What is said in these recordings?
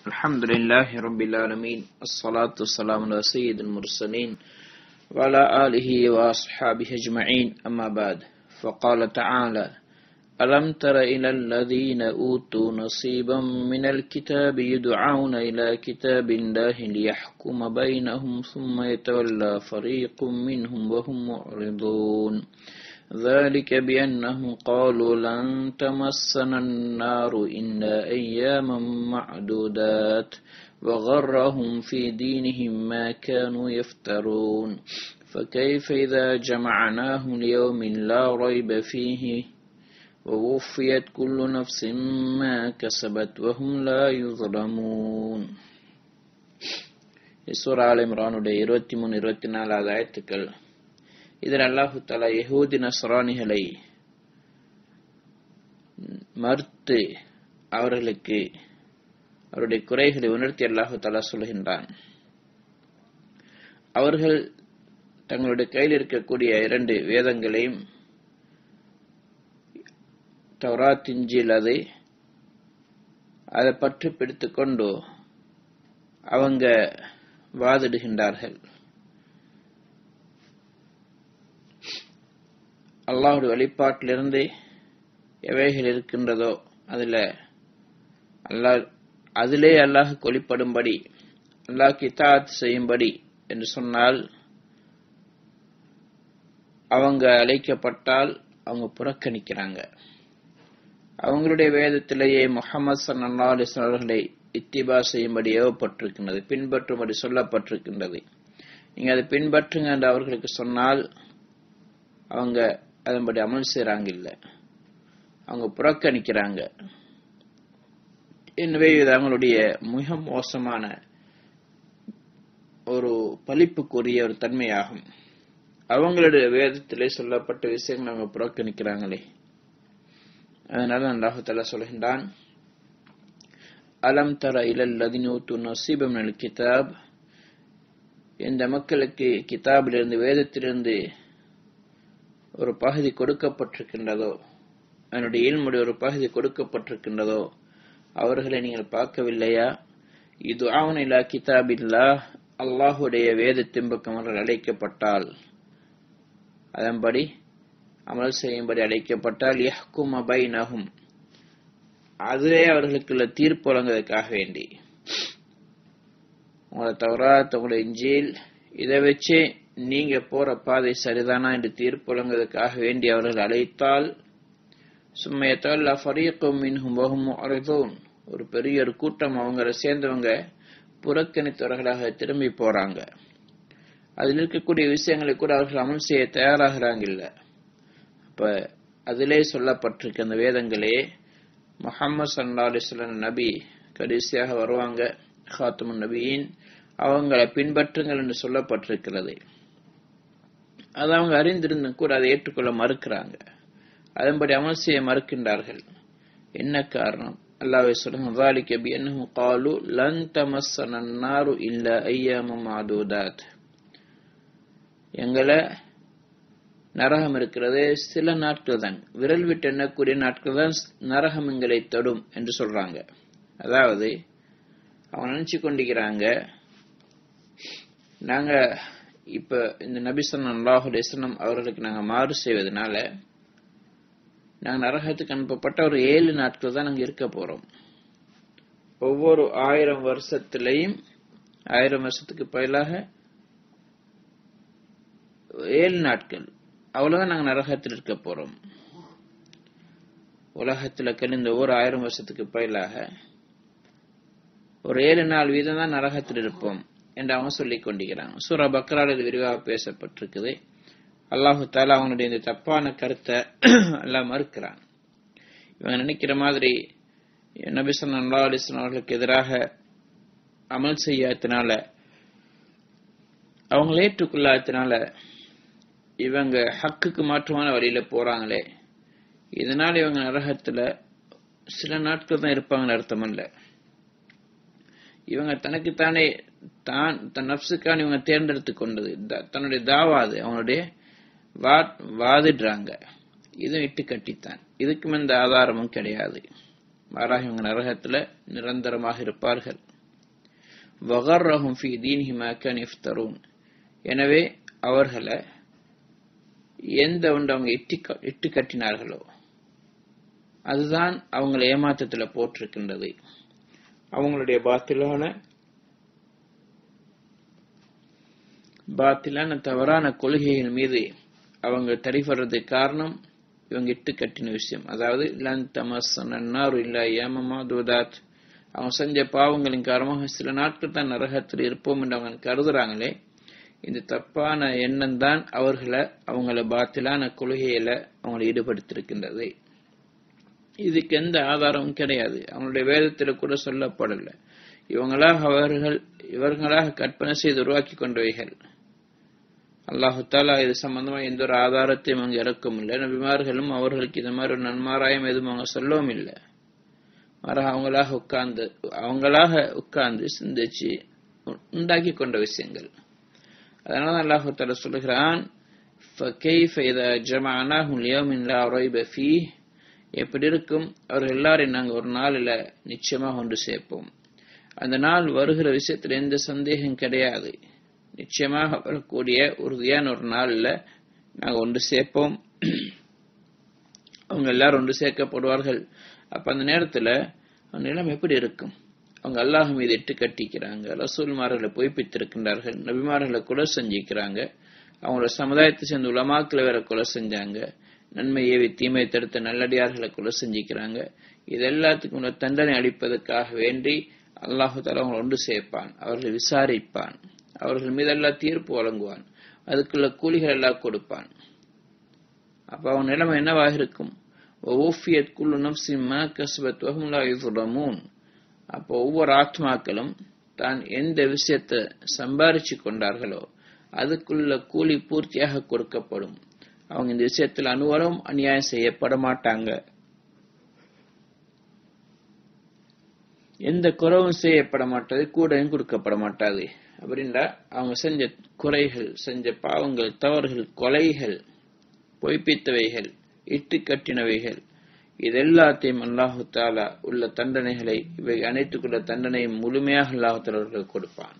الحمد لله رب العالمين الصلاة والسلام على سيد المرسلين وعلى آله وأصحابه أجمعين أما بعد فقال تعالى ألم تر إلى الذين أوتوا نصيبا من الكتاب يدعون إلى كتاب الله ليحكم بينهم ثم يتولى فريق منهم وهم معرضون ذلك بأنهم قالوا لن تمسنا النار إلا أياما معدودات وغرهم في دينهم ما كانوا يفترون فكيف إذا جمعناهم ليوم لا ريب فيه ووفيت كل نفس ما كسبت وهم لا يظلمون சூரா all இம்ரானுடைய இருபத்தி மூணு இருபத்தி நாலாவது ஆயத்துக்கள் இதில் அல்லாஹு தலா யஹூதி நஸ்ரானிகளை மறுத்து அவர்களுக்கு அவருடைய குறைகளை உணர்த்தி அல்லாஹு தலா சொல்கின்றான் அவர்கள் தங்களுடைய கையில் இருக்கக்கூடிய இரண்டு வேதங்களையும் தௌராத் இஞ்சில் அதை அதை பற்றி பிடித்து கொண்டு அவங்க வாதிடுகின்றார்கள் அல்லாஹுடைய வழிபாட்டிலிருந்து எவைகள் இருக்கின்றதோ அதில் அல்லாஹ் அதிலே அல்லாஹ் கொலிப்படும்படி அல்லாஹ் கிதாத் செய்யும்படி என்று சொன்னால் அவங்க அழைக்கப்பட்டால் அவங்க புறக்கணிக்கிறாங்க அவங்களுடைய வேதத்திலேயே முகமது சல்லா அலிஸ்லாம் அவர்களை இத்திபா செய்யும்படி ஏவப்பட்டிருக்கின்றது பின்பற்றும்படி சொல்லப்பட்டிருக்கின்றது நீங்க அதை பின்பற்றுங்க என்று அவர்களுக்கு சொன்னால் அவங்க அதன்படி அமல் செய்யறாங்க இல்ல அவங்க புறக்கணிக்கிறாங்க எனவே இது அவங்களுடைய மிக மோசமான ஒரு பழிப்புக்குரிய ஒரு தன்மையாகும் அவங்களுடைய வேதத்திலே சொல்லப்பட்ட விஷயங்கள் அவங்க புறக்கணிக்கிறாங்களே அதனால அல்லாஹால சொல்கின்றான் அலம் தர இலல் லதினூத்து நசீபம் கிதாப் இந்த மக்களுக்கு கிதாபிலிருந்து வேதத்திலிருந்து ஒரு பகுதி கொடுக்கப்பட்டிருக்கின்றதோ அதனுடைய இல்முடைய ஒரு பகுதி கொடுக்கப்பட்டிருக்கின்றதோ அவர்களை நீங்கள் பார்க்கவில்லையா இது ஆவனிலா கிதாபில்லா அல்லாஹுடைய வேதத்தின் பக்கம் அவர்கள் அழைக்கப்பட்டால் அதன்படி அமல் செய்யும்படி அழைக்கப்பட்டால் யஹ்கும் அபைனஹும் அதுவே அவர்களுக்குள்ள தீர்ப்பு வழங்குவதற்காக வேண்டி உங்களை தவறா உங்களுடைய இஞ்சில் இதை வச்சு நீங்க போற பாதை சரிதானா என்று தீர்ப்பு வழங்குவதற்காக வேண்டி அவர்கள் அழைத்தால் சும்மையத்தால் ஃபரீக்கும் மின்ஹும் வஹும் அரைதோன் ஒரு பெரிய ஒரு கூட்டம் அவங்கள சேர்ந்தவங்க புறக்கணித்தவர்களாக திரும்பி போறாங்க அதில் இருக்கக்கூடிய விஷயங்களை கூட அவர்கள் அமல் செய்ய தயாராகிறாங்க இல்ல அப்ப அதிலே சொல்லப்பட்டிருக்க அந்த வேதங்களே முகமது சல்லா அலிஸ்லாம் நபி கடைசியாக வருவாங்க ஹாத்துமன் நபியின் அவங்களை பின்பற்றுங்கள் என்று சொல்லப்பட்டிருக்கிறது அது அவங்க அறிந்திருந்தும் கூட அதை ஏற்றுக்கொள்ள மறுக்கிறாங்க அதன்படி அமல் செய்ய மறுக்கின்றார்கள் என்ன காரணம் அல்லாவை சொல்லுங்க பியன்னும் காலு லன் தமஸ்ஸன நாரு இல்ல ஐயாமம் ஆதூதாத் எங்களை நரகம் இருக்கிறது சில நாட்கள் தான் விரல் விட்டு எண்ணக்கூடிய நாட்கள் தான் நரகம் எங்களை தொடும் என்று சொல்றாங்க அதாவது அவங்க நினைச்சு கொண்டிருக்கிறாங்க நாங்க இப்ப இந்த நபிசன் அல்லாஹுலேசனம் அவர்களுக்கு நாங்க மாறு செய்வதனால நாங்க நரகத்துக்கு அனுப்பப்பட்ட ஒரு ஏழு நாட்கள் தான் நாங்க இருக்க போறோம் ஒவ்வொரு ஆயிரம் வருஷத்திலையும் ஆயிரம் வருஷத்துக்கு பதிலாக ஏழு நாட்கள் அவ்வளவுதான் நாங்க நரகத்தில் இருக்க போறோம் உலகத்துல கழிந்த ஒவ்வொரு ஆயிரம் வருஷத்துக்கு பதிலாக ஒரு ஏழு நாள் வீதம் தான் நரகத்தில் இருப்போம் என்று அவங்க சொல்லிக் கொண்டிருக்கிறாங்க சூரா பக்ரால் இது விரிவாக பேசப்பட்டிருக்குது அல்லாஹு தாலா அவனுடைய இந்த தப்பான கருத்தை எல்லாம் மறுக்கிறான் இவங்க நினைக்கிற மாதிரி நபிசன் அல்லா அலிஸ்லாம் அவர்களுக்கு எதிராக அமல் செய்யாதனால அவங்களை ஏற்றுக்கொள்ளாதனால இவங்க ஹக்குக்கு மாற்றமான வழியில போறாங்களே இதனால இவங்க நரகத்துல சில நாட்கள் தான் இருப்பாங்கன்னு அர்த்தம் இல்ல இவங்க தனக்குத்தானே தான் தன் நப்சுக்கான இவங்க தேர்ந்தெடுத்து கொண்டது தன்னுடைய தாவாது அவனுடைய வாதிடுறாங்க இதுவும் இட்டு கட்டித்தான் இதுக்கும் எந்த ஆதாரமும் கிடையாது மாறாக இவங்க நரகத்துல நிரந்தரமாக இருப்பார்கள் வகர்ரஹும் ஃபி தீன்ஹி மா கான் இஃப்தரூன் எனவே அவர்களை எந்த ஒன்று அவங்க இட்டு இட்டு கட்டினார்களோ அதுதான் அவங்களை ஏமாற்றத்துல போட்டிருக்கின்றது அவங்களுடைய பாத்திலான பாத்திலான தவறான கொள்கைகள் மீது அவங்க தடைபடுறதுக்கு காரணம் இவங்க இட்டு கட்டின விஷயம் அதாவது லன் தமசன்னாரு இல்ல ஏமமா தூதாத் அவங்க செஞ்ச பாவங்களின் காரணமாக சில நாட்கள் தான் நரகத்தில் இருப்போம் என்று அவங்க கருதுறாங்களே இந்த தப்பான எண்ணம் தான் அவர்களை அவங்கள பாத்திலான கொள்கையில அவங்களை ஈடுபடுத்திருக்கின்றது இதுக்கு எந்த ஆதாரமும் கிடையாது அவங்களுடைய வேதத்தில் கூட சொல்லப்படல இவங்களாக அவர்கள் இவர்களாக கற்பனை செய்து உருவாக்கி கொண்டவைகள் அல்லாஹு தாலா இது சம்பந்தமா எந்த ஒரு ஆதாரத்தையும் அங்கு இறக்கவும் இல்லை நபிமார்களும் அவர்களுக்கு இந்த மாதிரி ஒரு நன்மாராயம் எதுவும் அவங்க சொல்லவும் இல்லை மாறாக அவங்களாக உட்கார்ந்து அவங்களாக உட்கார்ந்து சிந்திச்சு உண்டாக்கி கொண்ட விஷயங்கள் அதனால அல்லாஹு தாலா சொல்லுகிறான் فكيف إذا جمعناهم ليوم لا ريب فيه எப்படி இருக்கும் அவர்கள் எல்லாரையும் நாங்கள் ஒரு நாளில் நிச்சயமாக ஒன்று சேர்ப்போம் அந்த நாள் வருகிற விஷயத்தில் எந்த சந்தேகம் கிடையாது நிச்சயமாக வரக்கூடிய உறுதியான ஒரு நாளில் நாங்கள் ஒன்று சேர்ப்போம் அவங்க எல்லாரும் ஒன்று சேர்க்கப்படுவார்கள் அப்ப அந்த நேரத்தில் நிலம் எப்படி இருக்கும் அவங்க அல்லாஹ் மீது எட்டு கட்டிக்கிறாங்க ரசூல்மார்களை பொய்ப்பித்திருக்கின்றார்கள் நபிமார்களை கொலை செஞ்சிக்கிறாங்க அவங்களோட சமுதாயத்தை சேர்ந்த உலமாக்களை வேற கொலை செஞ்சாங்க நன்மை ஏவி தீமை தடுத்த நல்லடியார்களை கொலை செஞ்சிக்கிறாங்க இது எல்லாத்துக்கும் உள்ள தண்டனை அளிப்பதற்காக வேண்டி அல்லாஹு தாலா அவங்களை ஒன்று சேர்ப்பான் அவர்களை விசாரிப்பான் அவர்கள் மீதெல்லாம் தீர்ப்பு வழங்குவான் அதுக்குள்ள கூலிகள் எல்லாம் கொடுப்பான் அப்ப அவன் நிலைமை என்னவாக இருக்கும் ஓஃபியத் குல்லு நப்சி மா கஸ்பத் வஹும் லா யுظلمون அப்போ ஒவ்வொரு ஆத்மாக்களும் தான் எந்த விஷயத்தை சம்பாரிச்சு கொண்டார்களோ அதுக்குள்ள கூலி பூர்த்தியாக கொடுக்கப்படும் அவங்க இந்த விஷயத்தில் அனுவரும் அநியாயம் செய்யப்பட மாட்டாங்க எந்த குறவும் செய்யப்பட மாட்டாது கூடையும் கொடுக்கப்பட மாட்டாது அப்படின்றா அவங்க செஞ்ச குறைகள் செஞ்ச பாவங்கள் தவறுகள் கொலைகள் பொய்ப்பித்தவைகள் இட்டு கட்டினவைகள் இது எல்லாத்தையும் அல்லாஹு தாலா உள்ள தண்டனைகளை இவை அனைத்துக்குள்ள தண்டனையை முழுமையாக அல்லாஹு தாலா கொடுப்பான்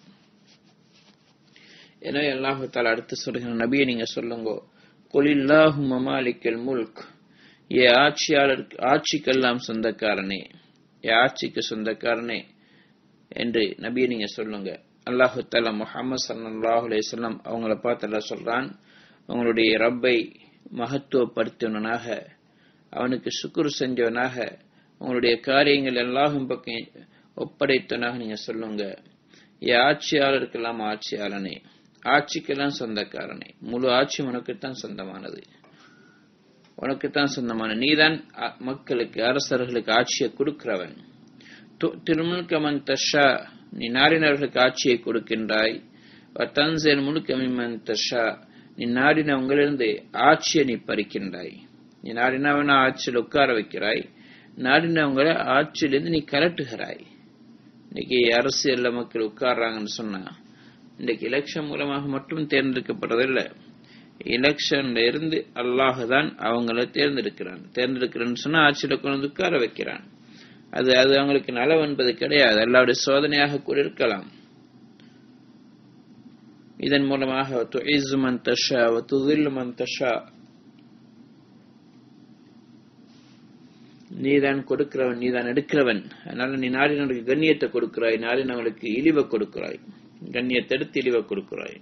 எனவே அல்லாஹு தாலா அடுத்து சொல்கிற நபியை நீங்க சொல்லுங்க கொலில்லாஹு மமாலிக்கல் முல்க் ஏ ஆட்சியாளர் ஆட்சிக்கெல்லாம் சொந்தக்காரனே ஏ ஆட்சிக்கு சொந்தக்காரனே என்று நபியை நீங்க சொல்லுங்க அல்லாஹு தாலா முஹம்மது சல்லாஹூ அலையம் அவங்கள பார்த்து அல்லா சொல்றான் உங்களுடைய ரப்பை மகத்துவப்படுத்தினவனாக அவனுக்கு சுக்குரு செஞ்சவனாக உங்களுடைய காரியங்கள் எல்லாரும் பக்கம் ஒப்படைத்தவனாக நீங்க சொல்லுங்க ஏ ஆட்சியாளருக்கெல்லாம் ஆட்சியாளனே ஆட்சிக்கெல்லாம் சொந்தக்காரனே முழு ஆட்சி உனக்குத்தான் சொந்தமானது உனக்குத்தான் சொந்தமான நீதான் மக்களுக்கு அரசர்களுக்கு ஆட்சியை கொடுக்கிறவன் திருமுல்கமன் தஷா நீ நாடினவர்களுக்கு ஆட்சியை கொடுக்கின்றாய் தன்சேல் முழுக்கமிமன் தஷா நீ நாடினவங்களிலிருந்து ஆட்சியை நீ பறிக்கின்றாய் நீ நாடினவன ஆட்சியில் உட்கார வைக்கிறாய் நாடினவங்களை ஆட்சியிலிருந்து நீ கலட்டுகிறாய் இன்னைக்கு அரசியல்ல மக்கள் உட்கார்றாங்கன்னு சொன்னா இன்றைக்கு எலெக்ஷன் மூலமாக மட்டும் தேர்ந்தெடுக்கப்படுறதில்லை எலெக்ஷன்ல இருந்து அல்லாஹ் தான் அவங்கள தேர்ந்தெடுக்கிறான் தேர்ந்தெடுக்கிறேன்னு சொன்னா ஆட்சியில கொண்டு வந்து உட்கார வைக்கிறான் அது அது அவங்களுக்கு நலவு என்பது கிடையாது அல்லாவுடைய சோதனையாக கூட இருக்கலாம் இதன் மூலமாக துஇசு மன் தஷா துதில்லு மன் தஷா நீதான் கொடுக்கிறவன் நீதான் எடுக்கிறவன் அதனால நீ நாடினவனுக்கு கண்ணியத்தை கொடுக்கிறாய் நாடினவனுக்கு இழிவை கொடுக்கிறாய் கண்ணியத்தை எடுத்து இழிவை கொடுக்கிறாய்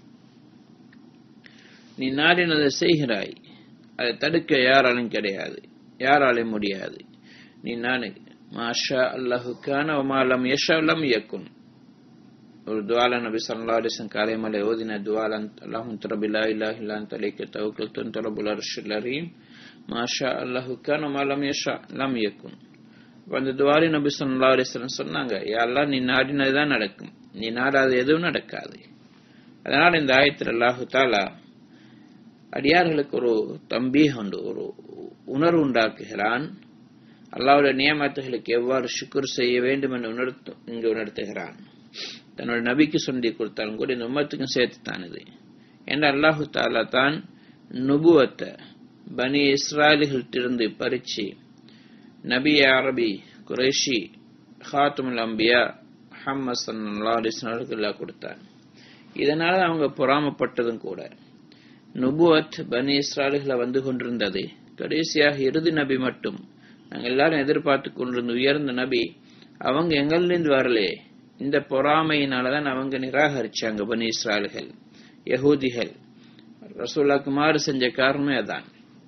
நீ நாடினதை செய்கிறாய் அதை தடுக்க யாராலும் கிடையாது யாராலும் முடியாது நீ நானு மாஷா அல்லாஹுக்கான ஒமாலம் யஷாலம் இயக்கும் ஒரு துவால நபி சல்லா அலிசன் காலைமலை ஓதின துவாலன் அல்லாஹும் தரபிலா இல்லாஹ் இல்லான் தலைக்கு தவக்கல் துன் தரபுல் அர்ஷில் அரீம் மாஷா அல்லாஹுக்கான ஒமாலம் யஷா லம் இயக்கும் அந்த துவாரி நபி சல்லா அலிஸ்லம் சொன்னாங்க யாரெல்லாம் நீ நாடினதுதான் நடக்கும் நீ நாடாத எதுவும் நடக்காது அதனால் இந்த ஆயத்தில் அல்லாஹு தாலா அடியார்களுக்கு ஒரு தம்பி உண்டு ஒரு உணர்வு உண்டாக்குகிறான் அல்லாவுடைய நியமத்துகளுக்கு எவ்வாறு சுக்குர் செய்ய வேண்டும் என்று உணர்த்து இங்கு உணர்த்துகிறான் தன்னோட நபிக்கு சொல்லி கொடுத்தாலும் கூட இந்த உம்மத்துக்கும் சேர்த்துத்தான் இது என்ற அல்லாஹு தாலா தான் நுபுவத்தை பனி இஸ்ராயலிகளிட்டிருந்து பறிச்சு நபி அரபி குரேஷி ஹாத்துமுல் அம்பியா முஹம்மது சல்லா அலிஸ்லாவுக்கு எல்லாம் கொடுத்தார் இதனால அவங்க பொறாமப்பட்டதும் கூட நுபுவத் பனி இஸ்ராலுகளை வந்து கொண்டிருந்தது கடைசியாக இறுதி நபி மட்டும் நாங்கள் எல்லாரும் எதிர்பார்த்து கொண்டிருந்த உயர்ந்த நபி அவங்க எங்களிலிருந்து வரலே இந்த பொறாமையினாலதான் அவங்க நிராகரிச்சாங்க பனி இஸ்ராலுகள் யகூதிகள் ரசூல்லாக்கு மாறு செஞ்ச காரணமே அதான்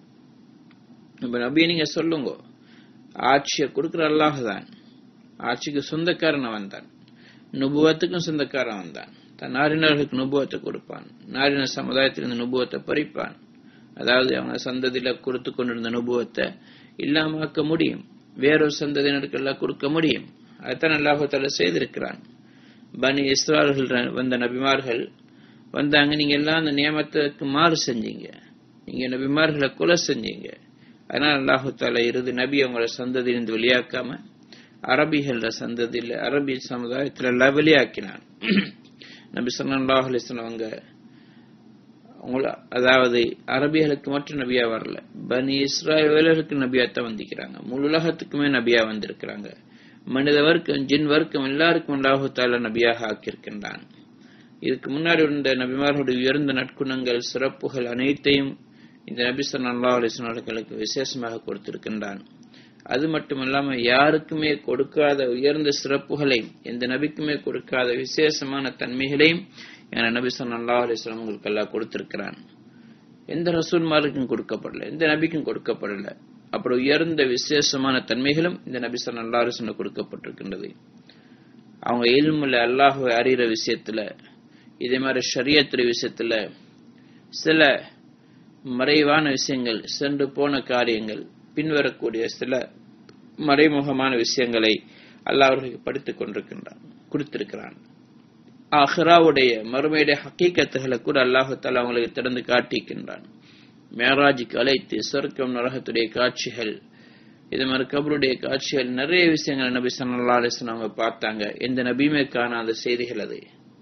இப்ப நபியை நீங்க சொல்லுங்க ஆட்சியை கொடுக்கிற அல்லாஹ் தான் ஆட்சிக்கு சொந்தக்காரன் அவன் தான் நுபுவத்துக்கும் சொந்தக்காரன் அவன் தான் தன் நாரினர்களுக்கு நுபுவத்தை கொடுப்பான் நாரின சமுதாயத்திலிருந்து நுபுவத்தை பறிப்பான் அதாவது அவங்க சந்ததியில கொடுத்து கொண்டிருந்த நுபுவத்தை இல்லாமக்க முடியும் வேறொரு சந்ததியினருக்கெல்லாம் கொடுக்க முடியும் அதைத்தான் அல்லாஹால செய்திருக்கிறான் பனி இஸ்ரால்கள் வந்த நபிமார்கள் வந்தாங்க நீங்க எல்லாம் அந்த நியமத்துக்கு மாறு செஞ்சீங்க நீங்க நபிமார்களை கொலை செஞ்சீங்க அதனால அல்லாஹு தாலா இறுதி நபி அவங்களோட சந்ததியிலிருந்து வெளியாக்காம அரபிகள சந்ததியில அரபி சமுதாயத்துல எல்லாம் வெளியாக்கினான் நபி சொல்லாஹ் அலிஸ்லாம் அவங்க அவங்கள அதாவது அரபிகளுக்கு மட்டும் நபியா வரல பனி இஸ்ராயலுக்கு நபியாத்தான் வந்திக்கிறாங்க முழு உலகத்துக்குமே நபியா வந்திருக்கிறாங்க மனித வர்க்கம் ஜின் வர்க்கம் எல்லாருக்கும் அல்லாஹு தாலா நபியாக ஆக்கியிருக்கின்றான் இதுக்கு முன்னாடி இருந்த நபிமார்களுடைய உயர்ந்த நற்குணங்கள் சிறப்புகள் அனைத்தையும் இந்த நபி சல்லா அலிஸ்வர்களுக்கு விசேஷமாக கொடுத்திருக்கின்றான் அது மட்டுமல்லாம யாருக்குமே கொடுக்காத உயர்ந்த சிறப்புகளையும் எந்த நபிக்குமே கொடுக்காத விசேஷமான தன்மைகளையும் என நபி சல்லா அலிஸ்லாம் உங்களுக்கு எல்லாம் கொடுத்திருக்கிறான் எந்த ரசூல்மாருக்கும் கொடுக்கப்படல எந்த நபிக்கும் கொடுக்கப்படல அப்புறம் உயர்ந்த விசேஷமான தன்மைகளும் இந்த நபி சல்லா அலிஸ்லாம் கொடுக்கப்பட்டிருக்கின்றது அவங்க இல்முல அல்லாஹுவை அறிகிற விஷயத்துல இதே மாதிரி ஷரியத்துறை விஷயத்துல சில மறைவான விஷயங்கள் சென்று போன காரியங்கள் பின்வரக்கூடிய சில மறைமுகமான விஷயங்களை அல்லாஹ் அவர்களுக்கு படித்துக் கொண்டிருக்கின்றான் கொடுத்திருக்கிறான் அஹ்ராவுடைய மறுமையுடைய ஹக்கீக்கத்துகளை கூட அல்லாஹு தாலா அவங்களுக்கு திறந்து காட்டிக்கின்றான் மேராஜுக்கு அழைத்து சொர்க்கம் நரகத்துடைய காட்சிகள் இது மாதிரி கபருடைய காட்சிகள் நிறைய விஷயங்கள் நபி சல்லா அலிஸ்லாம் அவங்க பார்த்தாங்க எந்த நபியுமே காணாத செய்திகள் அது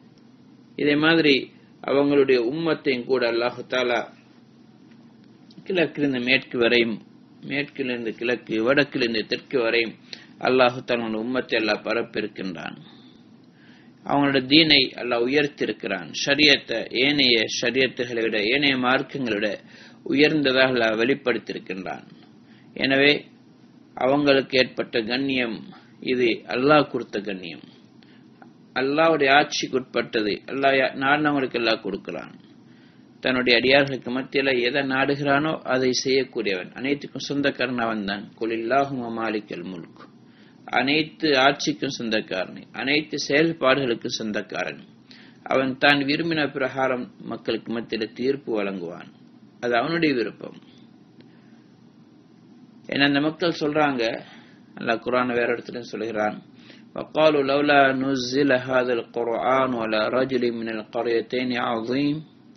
இதே மாதிரி அவங்களுடைய உம்மத்தையும் கூட அல்லாஹு தாலா கிழக்கிலிருந்து மேற்கு வரையும் மேற்கிலிருந்து கிழக்கு வடக்கிலிருந்து தெற்கு வரையும் அல்லாஹு தன்னோட உம்மத்தை அல்லாஹ் பரப்பிருக்கின்றான் அவங்களோட தீனை அல்லாஹ் உயர்த்திருக்கிறான் ஷரியத்தை ஏனைய ஷரியத்துகளை விட ஏனைய மார்க்கங்களை விட உயர்ந்ததாக அல்லாஹ் வெளிப்படுத்தியிருக்கின்றான் எனவே அவங்களுக்கு ஏற்பட்ட கண்ணியம் இது அல்லாஹ் கொடுத்த கண்ணியம் அல்லாவுடைய ஆட்சிக்கு உட்பட்டது அல்லாஹ் நாடினவங்களுக்கு எல்லாம் கொடுக்கிறான் தன்னுடைய அடியார்களுக்கு மத்தியில எதை நாடுகிறானோ அதை செய்யக்கூடியவன் அனைத்துக்கும் சொந்தக்காரன் அவன் தான் குலில்லாஹும் மாலிக்கல் முல்க் அனைத்து ஆட்சிக்கும் சொந்தக்காரன் அனைத்து செயல்பாடுகளுக்கும் சொந்தக்காரன் அவன் தான் விரும்பின பிரகாரம் மக்களுக்கு மத்தியில தீர்ப்பு வழங்குவான் அது அவனுடைய விருப்பம் ஏன்னா அந்த மக்கள் சொல்றாங்க அல்லாஹ் குரான் வேற இடத்துல சொல்கிறான் وقالوا لولا نزل هذا القرآن على رجل من القريتين عظيم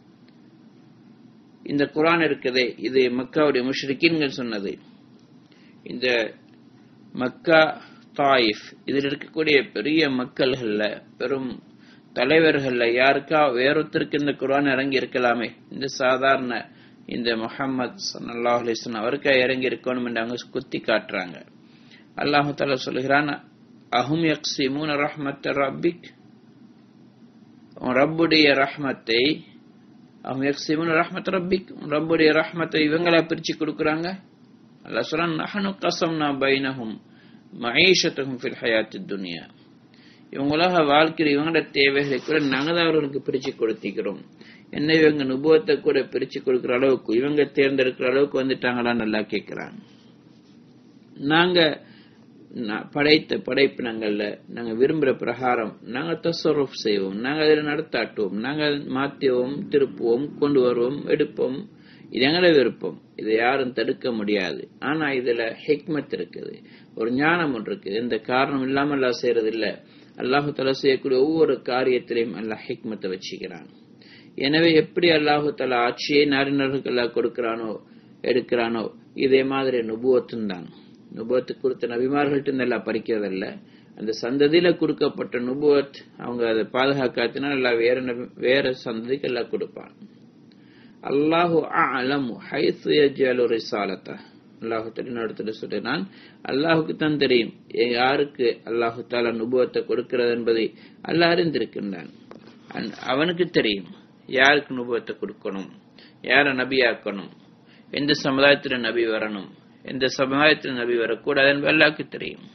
இந்த குரான் இருக்குதே இது மக்காவுடைய முஷ்ரிக்கின்கள் சொன்னது இந்த மக்கா தாயிஃப் இதில் இருக்கக்கூடிய பெரிய மக்கள்கள்ல பெரும் தலைவர்கள்ல யாருக்கா வேறொருத்தருக்கு இந்த குரான் இறங்கி இருக்கலாமே இந்த சாதாரண இந்த முகமது சல்லாஹ் அலிஸ்லாம் அவருக்கா இறங்கி இருக்கணும் என்று அவங்க குத்தி காட்டுறாங்க அல்லாஹு தாலா சொல்லுகிறான் அஹும் யக்ஸிமூன ரஹ்மத் ரப்பிக் ரப்புடைய ரஹ்மத்தை அவங்க யக்ஸிமூன ரஹ்மத் ரப்பிக் ரப்புடைய ரஹ்மத்தை இவங்களா பிரிச்சு கொடுக்குறாங்க அல்லாஹ் சொல்றான் நஹனு கசம்னா பைனஹும் மகேஷத்துக்கும் ஃபில் ஹயாத்தி துனியா இவங்களாக வாழ்க்கையில் இவங்களோட தேவைகளை கூட நாங்க தான் அவர்களுக்கு பிரிச்சு கொடுத்திக்கிறோம் என்ன இவங்க நுபவத்தை கூட பிரிச்சு கொடுக்கிற அளவுக்கு இவங்க தேர்ந்தெடுக்கிற அளவுக்கு வந்துட்டாங்களான்னு நல்லா கேட்கிறாங்க நாங்க படைத்த படைப்பினங்கள்ல நாங்க விரும்புற பிரகாரம் நாங்க தசரூப் செய்வோம் நாங்க அதில் நடத்தாட்டுவோம் நாங்க மாற்றுவோம் திருப்புவோம் கொண்டு வருவோம் எடுப்போம் இது எங்களை விருப்பம் இதை யாரும் தடுக்க முடியாது ஆனா இதுல ஹெக்மத் இருக்குது ஒரு ஞானம் ஒன்று இருக்குது எந்த காரணம் இல்லாம எல்லாம் செய்யறது இல்ல அல்லாஹு தலா செய்யக்கூடிய ஒவ்வொரு காரியத்திலையும் அல்லாஹ் ஹெக்மத்தை வச்சுக்கிறான் எனவே எப்படி அல்லாஹு தலா ஆட்சியை நாரினர்களுக்கு எல்லாம் கொடுக்கிறானோ எடுக்கிறானோ இதே மாதிரி நுபுவத்தும் தான் நுபுவத்து கொடுத்த நபிமார்கள்ட்ட எல்லாம் பறிக்கிறதில்ல அந்த சந்ததியில கொடுக்கப்பட்ட நுபுவத் அவங்க அதை பாதுகாக்காத்தினா எல்லாம் வேற வேற சந்ததிக்கு எல்லாம் கொடுப்பான் அல்லாஹு அலமு ஹைசு யஜ்அலு ரிசாலத அல்லாஹு இடத்துல சொல்றான் அல்லாஹுக்கு தான் தெரியும் யாருக்கு அல்லாஹு தாலா நுபுவத்தை கொடுக்கிறது என்பதை அல்லாஹ் அறிந்திருக்கின்றான் அவனுக்கு தெரியும் யாருக்கு நுபுவத்தை கொடுக்கணும் யார நபியாக்கணும் எந்த சமுதாயத்துல நபி வரணும் எந்த சமுதாயத்துல நபி வரக்கூடாது என்பது அல்லாஹ்க்கு தெரியும்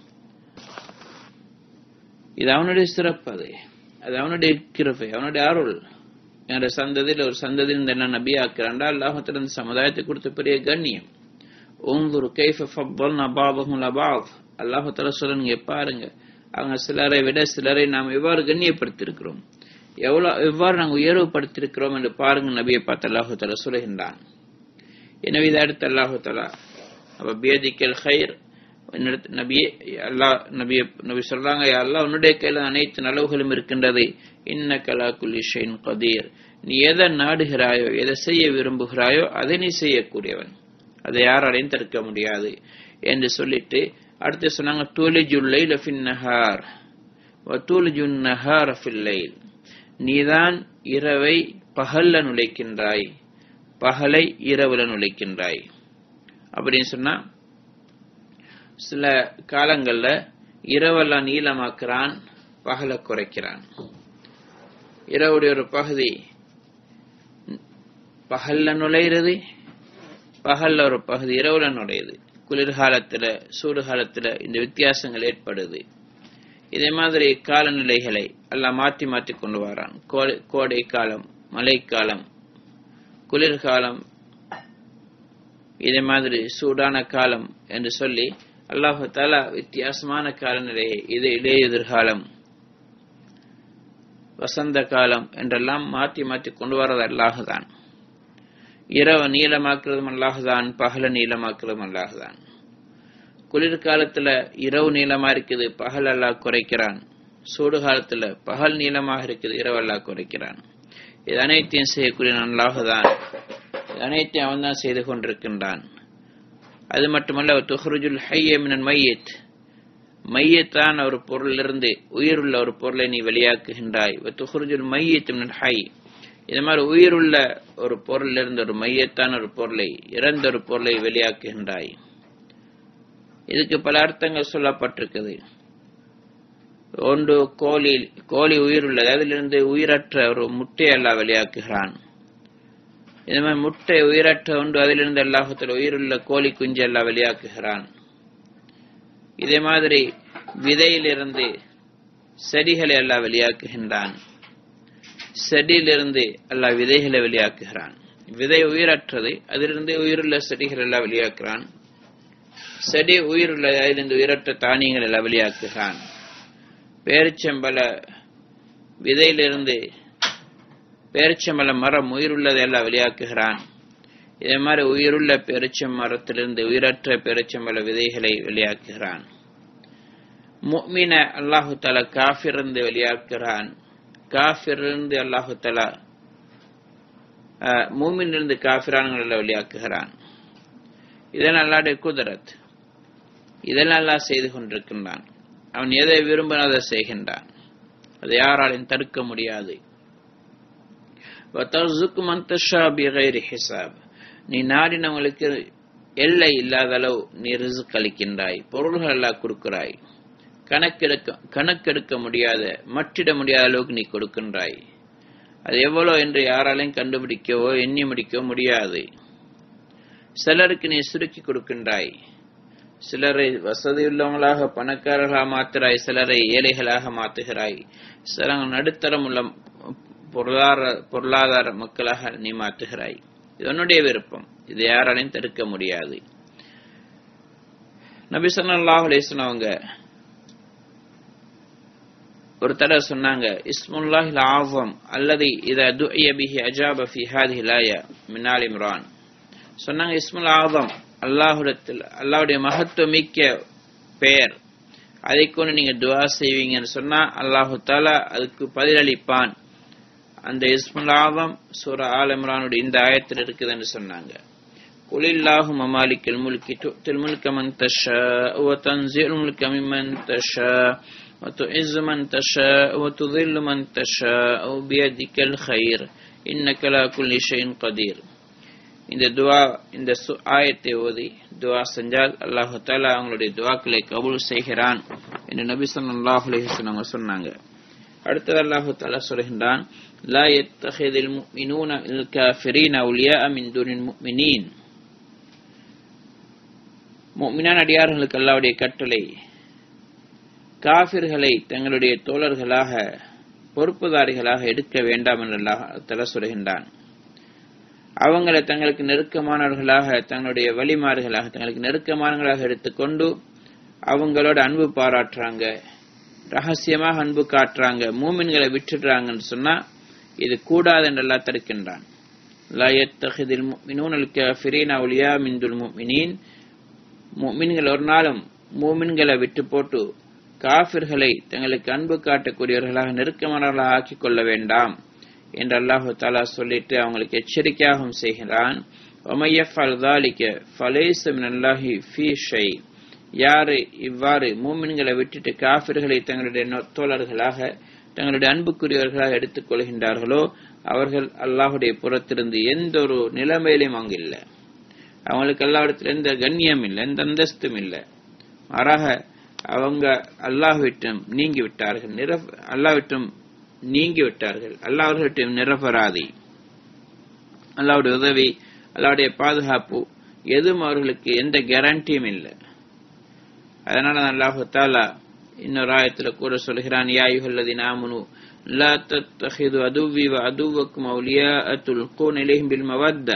இது அவனுடைய சிறப்பு அது அது அவனுடைய கிருபை அவனுடைய அருள் என்னோட சந்ததியில் ஒரு சந்ததியில் இந்த என்ன நபி ஆக்கிறான்டா அல்லாஹத்துல இந்த சமுதாயத்தை கொடுத்த பெரிய கண்ணியம் உங்குரு கைஃப ஃபப்பல்னா பாபஹும் லபாப் அல்லாஹத்துல சொல்லுங்க பாருங்க அவங்க சிலரை விட சிலரை நாம் எவ்வாறு கண்ணியப்படுத்தியிருக்கிறோம் எவ்வளவு எவ்வாறு நாங்கள் உயர்வுபடுத்தியிருக்கிறோம் என்று பாருங்க நபியை பார்த்து அல்லாஹு தலா சொல்லுகின்றான் எனவே இதை அடுத்து அல்லாஹு தலா அப்ப பியதிக்கல் ஹைர் நபியே அல்லா நபிய நபி சொல்றாங்க அல்லாஹ் உன்னுடைய கையில அனைத்து நலவுகளும் இருக்கின்றது இன்ன கலா குலிஷைன் கதீர் நீ எதை நாடுகிறாயோ எதை செய்ய விரும்புகிறாயோ அதை நீ செய்யக்கூடியவன் அதை யாராலையும் தடுக்க முடியாது என்று சொல்லிட்டு அடுத்து சொன்னாங்க தூலிஜுல்லை லஃபின்னஹார் தூலிஜுன் நஹார் ஃபில்லைல் நீதான் இரவை பகல்ல நுழைக்கின்றாய் பகலை இரவுல நுழைக்கின்றாய் அப்படின்னு சொன்னா சில காலங்கள்ல இரவெல்லாம் நீளமாக்குறான் பகலை குறைக்கிறான் இரவுடைய ஒரு பகுதி பகல்ல நுழையிறது பகல்ல ஒரு பகுதி இரவுல நுழையுது குளிர்காலத்துல சூடு காலத்துல இந்த வித்தியாசங்கள் ஏற்படுது இதே மாதிரி காலநிலைகளை எல்லாம் மாற்றி மாற்றி கொண்டு வரான் கோடை காலம் மழைக்காலம் குளிர்காலம் இதே மாதிரி சூடான காலம் என்று சொல்லி அல்லாஹு தாலா வித்தியாசமான காலநிலையை இது இடையெதிர்காலம் வசந்த காலம் என்றெல்லாம் மாற்றி மாற்றி கொண்டு வரது அல்லாஹுதான் இரவு நீளமாக்குறதும் அல்லாஹுதான் பகல நீளமாக்குறதும் அல்லாஹுதான் குளிர்காலத்துல இரவு நீளமா இருக்குது பகல் அல்லாஹ் குறைக்கிறான் சூடு காலத்துல பகல் நீளமாக இருக்குது இரவு அல்லாஹ் குறைக்கிறான் இது அனைத்தையும் செய்யக்கூடிய அல்லாஹுதான் இது அனைத்தையும் அவன் தான் செய்து கொண்டிருக்கின்றான் அது மட்டுமல்ல துஹ்ருஜுல் ஹைய மினன் மையத் மையத்தான ஒரு பொருளிலிருந்து உயிருள்ள ஒரு பொருளை நீ வெளியாக்குகின்றாய் துஹ்ருஜுல் மையத் மினன் ஹை இது மாதிரி உயிருள்ள ஒரு பொருளிலிருந்து ஒரு மையத்தான ஒரு பொருளை இறந்த ஒரு பொருளை வெளியாக்குகின்றாய் இதுக்கு பல அர்த்தங்கள் சொல்லப்பட்டிருக்குது ஒன்று கோழி கோழி உயிருள்ளது அதிலிருந்து உயிரற்ற ஒரு முட்டையை எல்லாம் வெளியாக்குகிறான் இது மாதிரி முட்டை உயிரற்ற ஒன்று அதிலிருந்து அல்லாஹத்தில் உயிருள்ள கோழி குஞ்சு எல்லாம் வெளியாக்குகிறான் இதே மாதிரி விதையிலிருந்து செடிகளை எல்லாம் வெளியாக்குகின்றான் செடியிலிருந்து அல்லாஹ் விதைகளை வெளியாக்குகிறான் விதை உயிரற்றது அதிலிருந்து உயிருள்ள செடிகள் எல்லாம் வெளியாக்குறான் செடி உயிருள்ள அதிலிருந்து உயிரற்ற தானியங்கள் எல்லாம் வெளியாக்குகிறான் பேரிச்சம்பல விதையிலிருந்து பேரிச்சம்பல மரம் உயிருள்ளதை எல்லாம் வெளியாக்குகிறான் இதே மாதிரி உயிருள்ள பேரிச்சம் மரத்திலிருந்து உயிரற்ற பேரிச்சம்பல விதைகளை வெளியாக்குகிறான் முக்மின அல்லாஹு தலா காஃபிருந்து வெளியாக்குகிறான் காஃபிரிலிருந்து அல்லாஹு தலா மூமினிலிருந்து காஃபிரான்களை வெளியாக்குகிறான் இதெல்லாம் அல்லாடைய குதிரத் இதெல்லாம் அல்லாஹ் செய்து கொண்டிருக்கின்றான் அவன் எதை விரும்பின அதை செய்கின்றான் அதை யாராலையும் தடுக்க முடியாது நீ நாடினவங்களுக்கு எல்லை இல்லாத அளவு நீ ரிசுக் அளிக்கின்றாய் பொருள்கள் எல்லாம் கொடுக்கிறாய் கணக்கெடுக்க கணக்கெடுக்க முடியாத மற்றிட முடியாத அளவுக்கு நீ கொடுக்கின்றாய் அது எவ்வளோ என்று யாராலையும் கண்டுபிடிக்கவோ எண்ணி முடிக்கவோ முடியாது சிலருக்கு நீ சுருக்கி கொடுக்கின்றாய் சிலரை வசதியுள்ளவங்களாக பணக்காரர்களாக மாத்துறாய் சிலரை ஏழைகளாக மாத்துகிறாய் சில நடுத்தரம் உள்ள பொருளாதார பொருளாதார மக்களாக நீ மாற்றுகிறாய் இது உன்னுடைய விருப்பம் இது யாராலையும் தடுக்க முடியாது நபி சொல்லாஹ் அலிஸ்லாம் அவங்க ஒரு தடவை சொன்னாங்க இஸ்முல்லாஹில் ஆவம் அல்லது இத துஐய பிஹி அஜாப ஃபி ஹாதிஹி லாயா மினால் இம்ரான் சொன்னாங்க இஸ்முல் ஆவம் அல்லாஹுடத்தில் அல்லாஹுடைய மகத்துவம் மிக்க பெயர் அதை கொண்டு நீங்க துவா செய்வீங்கன்னு சொன்னா அல்லாஹு தாலா அதுக்கு பதிலளிப்பான் அந்த இஸ்முல் ஆவம் சூர ஆல் இம்ரானுடைய இந்த ஆயத்தில் இருக்குதுன்னு சொன்னாங்க قل اللهم مالك الملك تؤتي الملك من تشاء وتنزع الملك ممن تشاء وتعز من تشاء وتذل من تشاء بيدك الخير إنك لا كل شيء قدير இந்த துவா இந்த சு- ஆயத்தை ஓதி துவா செஞ்சால் அல்லாஹு தாலா அவங்களுடைய துவாக்களை கபூல் செய்கிறான் என்று நபி ஸல்லல்லாஹு அலைஹி வஸல்லம் அவங்க சொன்னாங்க அடுத்தது அல்லாஹு தாலா சொல்கின்றான் லா யத்தஹிதுல் முஃமினூன இல் காஃபிரீன அவுலியா மின் துனில் முஃமினீன் முஃமினான் அடியார்களுக்கு அல்லாஹ்வுடைய கட்டளை காபிர்களை தங்களுடைய தோழர்களாக பொறுப்புதாரிகளாக எடுக்க வேண்டாம் என்று அல்லாஹ் தலா சொல்கின்றான் அவங்களை தங்களுக்கு நெருக்கமானவர்களாக தங்களுடைய வழிமாறுகளாக தங்களுக்கு நெருக்கமானவர்களாக எடுத்துக்கொண்டு அவங்களோட அன்பு பாராட்டுறாங்க ரகசியமாக அன்பு காட்டுறாங்க மூமின்களை விட்டுடுறாங்கன்னு சொன்னா இது கூடாது என்று அல்லாஹ் தடுக்கின்றான் லா யத்தஹிதில் முஃமினூன அல் காஃபிரீன அவுலியா மின் துல் முஃமினீன் முஃமின்கள் ஒரு நாளும் மூமின்களை விட்டு போட்டு காபிர்களை தங்களுக்கு அன்பு காட்டக்கூடியவர்களாக நெருக்கமானவர்களாக ஆக்கிக் கொள்ள வேண்டாம் என்று அல்லாஹு தாலா சொல்லிட்டு அவங்களுக்கு எச்சரிக்கையாகவும் செய்கிறான் ஒமையஃபல் தாலிக்க ஃபலேச மினல்லாஹி ஃபீ ஷை யாரு இவ்வாறு மூமின்களை விட்டுட்டு காபிர்களை தங்களுடைய நொ- தோழர்களாக தங்களுடைய அன்புக்குரியவர்களாக எடுத்துக் கொள்கின்றார்களோ அவர்கள் அல்லாஹுடைய புறத்திலிருந்து எந்த ஒரு நிலைமையிலும் அங்கு இல்லை அவங்களுக்கு அல்லாவிடத்தில் எந்த கண்ணியம் இல்லை எந்த அந்தஸ்தும் இல்லை மாறாக அவங்க அல்லாஹ்விட்டும் நீங்கி விட்டார்கள் நிரப் அல்லாஹ்விட்டும் நீங்கி விட்டார்கள் அல்லாஹ்விட்டும் நிரபராதி அல்லாஹ்வுடைய உதவி அல்லாஹ்வுடைய பாதுகாப்பு எதுவும் அவர்களுக்கு எந்த கேரண்டியும் இல்லை அதனால தான் அல்லாஹு தாலா இன்னொரு ஆயத்துல கூட சொல்கிறான் யா யுஹல்லதின் ஆமனு லா தத்தஹிது அதுவி வ அதுவக்கும் அவுலியா துல்கூன் இலைஹிம் பில் மவத்தா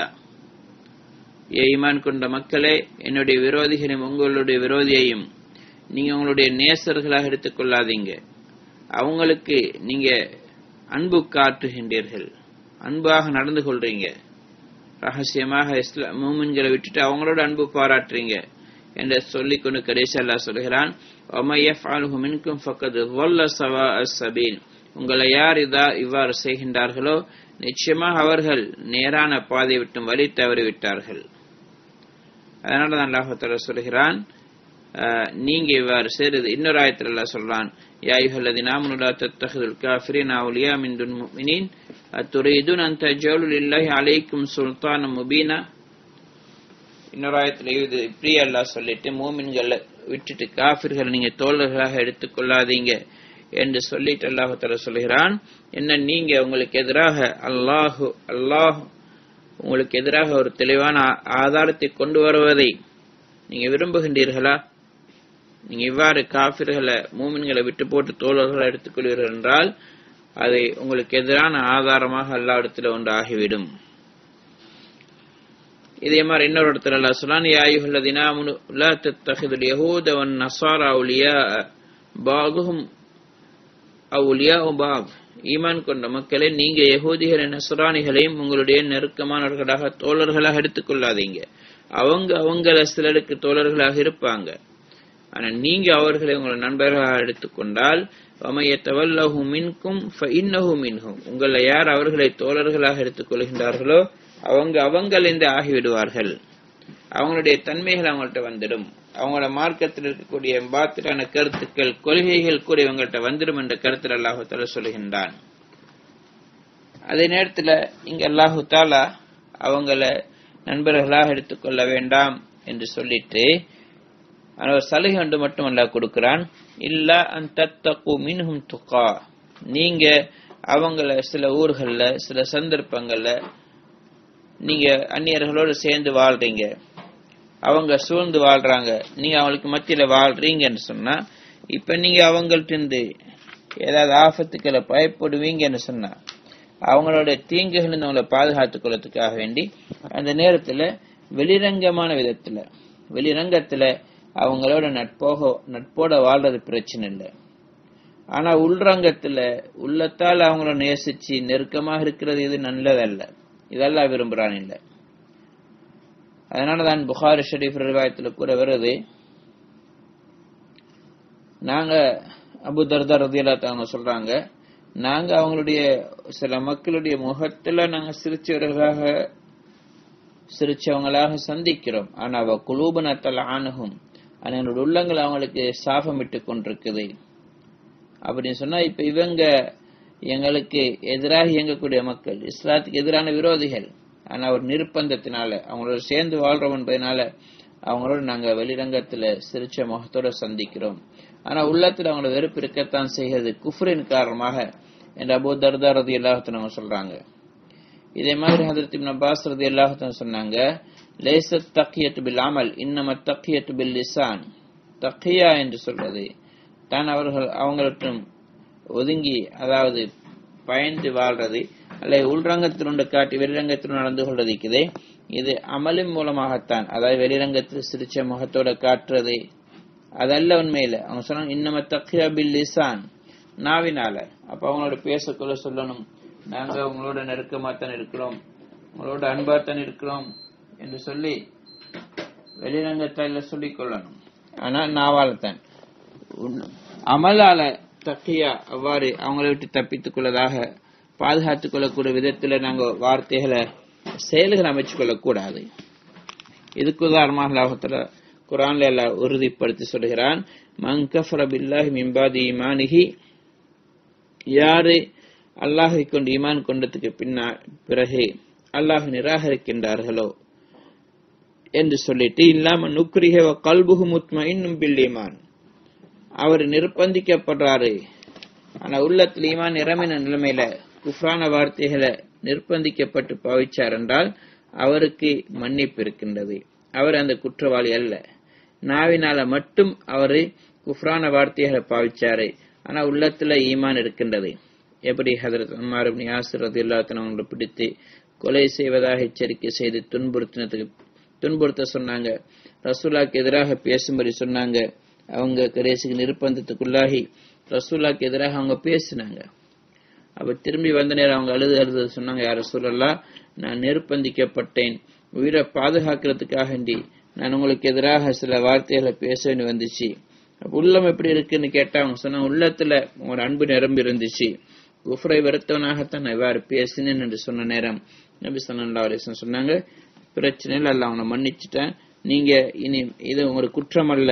ஏ ஈமான் கொண்ட மக்களே என்னுடைய விரோதிகளையும் உங்களுடைய விரோதியையும் நீங்க உங்களுடைய நேசர்களாக எடுத்துக் கொள்ளாதீங்க அவங்களுக்கு நீங்க அன்பு காட்டுகின்றீர்கள் அன்பாக நடந்து கொள்றீங்க ரகசியமாக இஸ்லா மூமின்களை விட்டுட்டு அவங்களோட அன்பு பாராட்டுறீங்க என்று சொல்லிக் கொண்டு கடைசி அல்லாஹ் சொல்கிறான் وَمَن يَفْعَلْهُ مِنكُمْ فَقَدْ ضَلَّ سَوَاءَ السَّبِيلِ உங்களை யார் இதா இவ்வாறு செய்கின்றார்களோ நிச்சயமாக அவர்கள் நேரான பாதை விட்டும் வழி தவறிவிட்டார்கள் அதனால தான் அல்லாஹ் சொல்கிறான் அஹ், நீங்க இவ்வாறு செய்றது இன்னொரு ஆயத்தில் அல்லாஹ் சொல்றான் யா அய்யுஹல்லதீன ஆமனு லா தத்தஹிதுல் காஃபிரீன அவுலியா மின் துன் முஃமினீன் அத்துரீதுன் அன் தஜஅலு லில்லாஹி அலைக்கும் சுல்தானம் முபீனா இன்னொரு ஆயத்துல இது இப்படி அல்லாஹ் சொல்லிட்டு மூமின்களை விட்டுட்டு காஃபிர்கள் நீங்க தோழர்களாக எடுத்துக்கொள்ளாதீங்க என்று சொல்லிட்டு அல்லாஹு தஆலா சொல்கிறான் என்ன நீங்க உங்களுக்கு எதிராக அல்லாஹு அல்லாஹ் உங்களுக்கு எதிராக ஒரு தெளிவான ஆ- ஆதாரத்தை கொண்டு வருவதை நீங்க விரும்புகின்றீர்களா நீங்க இவ்வாறு காபிர்களை மூமின்களை விட்டு போட்டு தோழர்களை எடுத்துக்கொள்வீர்கள் என்றால் அதை உங்களுக்கு எதிரான ஆதாரமாக அல்லா இடத்துல ஒன்று ஆகிவிடும் இதே மாதிரி இன்னொரு இடத்துல அல்லாஹ் சொல்லான் யா அய்யுஹல்லதீன ஆமனு லா தத்தஹிதுல் யஹூத வன் நஸாரா அவுலியா பாகுஹும் அவுலியா பாக் ஈமான் கொண்ட மக்களே நீங்க யகூதிகளை நசுராணிகளையும் உங்களுடைய நெருக்கமானவர்களாக தோழர்களாக எடுத்துக்கொள்ளாதீங்க அவங்க அவங்கள சிலருக்கு தோழர்களாக இருப்பாங்க ஆனா நீங்க அவர்களை உங்களை நண்பர்களாக எடுத்துக்கொண்டால் வமையத்தவல்லஹு மின்கும் ஃபஇன்னஹு மின்ஹும் உங்களை யார் அவர்களை தோழர்களாக எடுத்துக்கொள்கின்றார்களோ அவங்க அவங்களிருந்து ஆகிவிடுவார்கள் அவங்களுடைய தன்மைகள் அவங்கள்ட்ட வந்துடும் அவங்களோட மார்க்கத்தில் இருக்கக்கூடிய பாத்திரான கருத்துக்கள் கொள்கைகள் கூட இவங்கள்ட்ட வந்துடும் என்ற கருத்தில் அல்லாஹு தாலா சொல்கின்றான் அதே நேரத்துல இங்க அல்லாஹு தாலா அவங்கள நண்பர்களாக எடுத்துக்கொள்ள வேண்டாம் என்று சொல்லிட்டு ஆனா ஒரு சலுகை ஒன்று மட்டும் அல்லாஹ் கொடுக்கிறான் இல்ல அன் தத்தகு மின்ஹும் துகா நீங்க அவங்கள சில ஊர்கள்ல சில சந்தர்ப்பங்கள்ல நீங்க அந்நியர்களோடு சேர்ந்து வாழ்றீங்க அவங்க சூழ்ந்து வாழ்றாங்க நீங்க அவங்களுக்கு மத்தியில வாழ்றீங்கன்னு சொன்னா இப்ப நீங்க அவங்கள்ட்ட இருந்து ஏதாவது ஆபத்துக்களை பயப்படுவீங்கன்னு சொன்னா அவங்களோட தீங்குகள் அவங்களை பாதுகாத்துக் கொள்ளத்துக்காக வேண்டி அந்த நேரத்துல வெளிரங்கமான விதத்துல வெளிரங்கத்துல அவங்களோட நட்போக நட்போட வாழ்றது பிரச்சனை இல்லை ஆனா உள்ரங்கத்துல உள்ளத்தால் அவங்கள நேசிச்சு நெருக்கமாக இருக்கிறது இது நல்லதல்ல இதெல்லாம் விரும்புறான் இல்லை அதனாலதான் புகாரி ஷரீஃப் ரிவாயத்துல கூட வருது நாங்க அபு தர்தா ரதியல்லா அவங்க சொல்றாங்க நாங்க அவங்களுடைய சில மக்களுடைய முகத்துல நாங்க சிரிச்சவர்களாக சிரிச்சவங்களாக சந்திக்கிறோம் ஆனா அவ குலூபனத்தல் ஆணுகும் ஆனா என்னோட உள்ளங்கள் அவங்களுக்கு சாபமிட்டு கொண்டிருக்குது அப்படின்னு சொன்னா இப்ப இவங்க எங்களுக்கு எதிராக இயங்கக்கூடிய மக்கள் இஸ்லாத்துக்கு எதிரான விரோதிகள் ஆனா ஒரு நிர்பந்தத்தினால அவங்களோட சேர்ந்து வாழ்றோம் என்பதனால அவங்களோட நாங்க வெளிரங்கத்துல சிரிச்ச முகத்தோட சந்திக்கிறோம் ஆனா உள்ளத்துல அவங்களோட வெறுப்பு இருக்கத்தான் செய்கிறது குஃப்ரின் காரணமாக என்று அபூ தர்தா ரதி அல்லாஹத்தனவங்க சொல்றாங்க இதே மாதிரி ஹதரத் இப்னு அப்பாஸ் ரதி அல்லாஹத்தன் சொன்னாங்க லேசத் தக்கியத்து பில் அமல் இன்னம தக்கியத்து பில் லிசான் தக்கியா என்று சொல்றது தான் அவர்கள் அவங்களிடம் ஒதுங்கி அதாவது பயந்து வாழ்றது அல்லது உள்ரங்கத்தினுண்டு காட்டி வெளிரங்கத்தில் நடந்து கொள்றது இருக்குதே இது அமலின் மூலமாகத்தான் அதாவது வெளிரங்கத்தில் சிரிச்ச முகத்தோட காட்டுறது அதல்ல உண்மையில அவங்க சொன்னாங்க இன்னம தக்கியா பில் லிசான் நாவினால அப்ப அவங்களோட பேசக்குள்ள சொல்லணும் நாங்க உங்களோட நெருக்கமாத்தான் இருக்கிறோம் உங்களோட அன்பாத்தான் இருக்கிறோம் என்று சொல்லி வெளிரங்கத்தால சொல்லிக் கொள்ளணும் ஆனா நாவாலத்தான் உன்- அமலால தக்கியா அவ்வாறு அவங்களை விட்டு தப்பித்துக் கொள்ளதாக பாதுகாத்துக் கொள்ளக்கூடிய விதத்துல நாங்க வார்த்தைகளை செயல்களை அமைச்சு கொள்ளக்கூடாது இதுக்கு உதாரணமாக அல்லாஹத்துல குரான்ல எல்லாம் உறுதிப்படுத்தி சொல்கிறான் மன் கஃபர பில்லாஹி மின் பாதி ஈமானிஹி யாரு அல்லாஹை கொண்டு ஈமான் கொண்டதுக்கு பின்னா பிறகு அல்லாஹ் நிராகரிக்கின்றார்களோ என்று சொல்லிட்டு இல்லாம நுக்ரிஹ வ கல்புஹு முத்மஇன்னும் பில் ஈமான் அவர் நிர்பந்திக்கப்படுறாரு ஆனா உள்ளத்துல ஈமான் நிரம்பின நிலைமையில குஃப்ரான வார்த்தைகளை நிர்பந்திக்கப்பட்டு பாவிச்சார் என்றால் அவருக்கு மன்னிப்பு இருக்கின்றது அவர் அந்த குற்றவாளி அல்ல நாவினால மட்டும் அவரு குஃப்ரான வார்த்தைகளை பாவிச்சாரு ஆனா உள்ளத்துல ஈமான் இருக்கின்றது எப்படி ஹதரத் அம்மார் இப்னு யாசிர் ரதியல்லாஹு அவங்களை பிடித்து கொலை செய்வதாக எச்சரிக்கை செய்து துன்புறுத்தினதுக்கு துன்புறுத்த சொன்னாங்க ரசூலாக்கு எதிராக பேசும்படி சொன்னாங்க அவங்க கடைசிக்கு நிர்பந்தத்துக்குள்ளாகி ரசூலாக்கு எதிராக அவங்க பேசினாங்க அப்ப திரும்பி வந்த நேரம் அவங்க அழுது அழுது சொன்னாங்க யார சொல்லலாம் நான் நிர்பந்திக்கப்பட்டேன் உயிரை பாதுகாக்கிறதுக்காக வேண்டி நான் உங்களுக்கு எதிராக சில வார்த்தைகளை பேச வேண்டி வந்துச்சு அப்ப உள்ளம் எப்படி இருக்குன்னு கேட்டா அவங்க சொன்னாங்க உள்ளத்துல ஒரு அன்பு நிரம்பி இருந்துச்சு குஃப்ரை வெறுத்தவனாகத்தான் நான் இவ்வாறு பேசினேன் என்று சொன்ன நேரம் நபி ஸல்லல்லாஹு அலைஹி வஸல்லம் சொன்னாங்க பிரச்சனை இல்லை அல்ல அவனை மன்னிச்சுட்டேன் நீங்க இனி இது ஒரு குற்றம் அல்ல